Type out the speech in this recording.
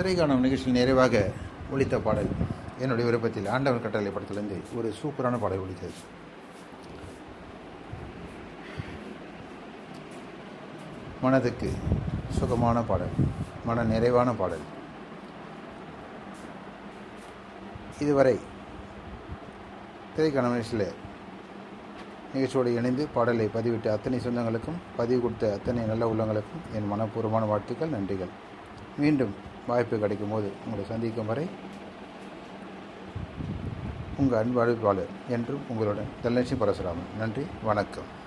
திரைக்காணும் நிகழ்ச்சியில் நிறைவாக ஒழித்த பாடல் என்னுடைய விருப்பத்தில் ஆண்டவன் கட்டளை படத்திலிருந்து ஒரு சூப்பரான பாடல் ஒழித்தது மனதுக்கு சுகமான பாடல் மன நிறைவான பாடல் இதுவரை திரைக்காணும் நிகழ்ச்சியில் நிகழ்ச்சியோடு இணைந்து பாடலை பதிவிட்ட அத்தனை சொந்தங்களுக்கும் பதிவு கொடுத்த அத்தனை நல்ல உள்ளங்களுக்கும் என் மனப்பூர்வமான வாழ்த்துக்கள் நன்றிகள் மீண்டும் வாய்ப்பு கிடைக்கும் போது உங்களை சந்திக்கும் வரை உங்கள் அன்பு அழைப்பாளர் என்றும் உங்களுடன் தனலட்சுமி பரசுராமன் நன்றி வணக்கம்